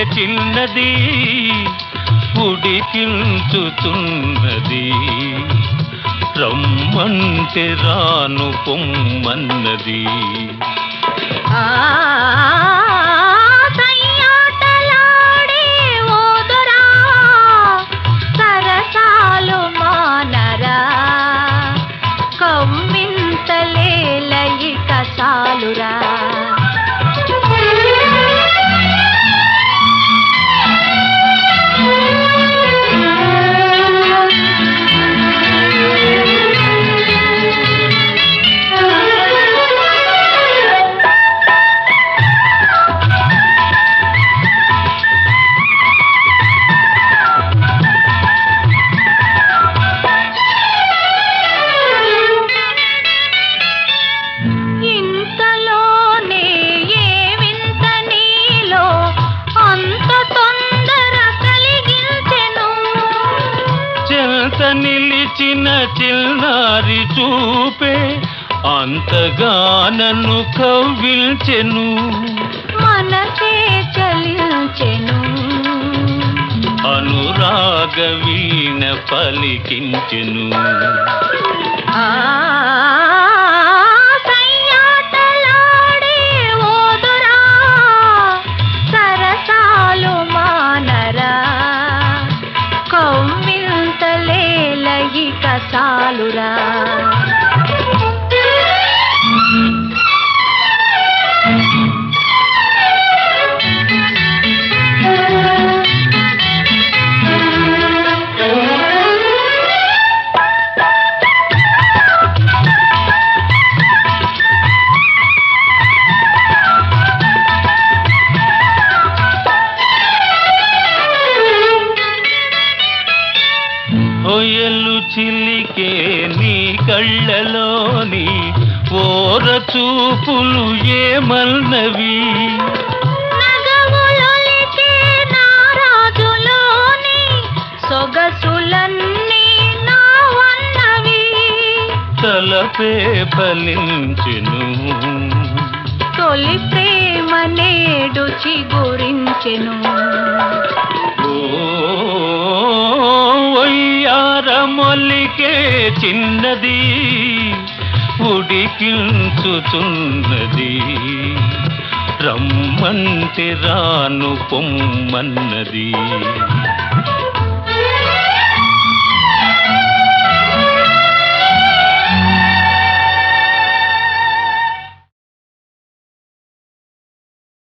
చిన్నది ఉడికించుతున్నది రమ్మంటే రాను పొమ్మన్నది ఆ సయ్యాటలాడే ఓదురా సరసాలు మానరా కమ్మింతలేలయిక చాలురా ఇంతలోనే ఏ వింత నీలో అంత తొందర కలిగించెను చెంత నిలిచిన చిన్నారి చూపే అంతగానను కవ్విల్చెను మనసే చలించెను అనురాగ వీణ పలికించెను ఆ సయ్యాటలాడే ఓదురా సరసాలు మానరా కవ్వింతలేలయిక చాలురా హొయలు చిలికే నీ కళ్ళలోని ఓర చూపులు ఏమన్నవి నగములొలికే నారాజులోని సొగసులన్నీ నావన్నవి తలపే ఫలించెను తొలి ప్రేమ నేడు చిగురించెను మొల్లికే చిన్నది ఉడికించుతున్నది రమ్మంటే రాను పొమ్మన్నది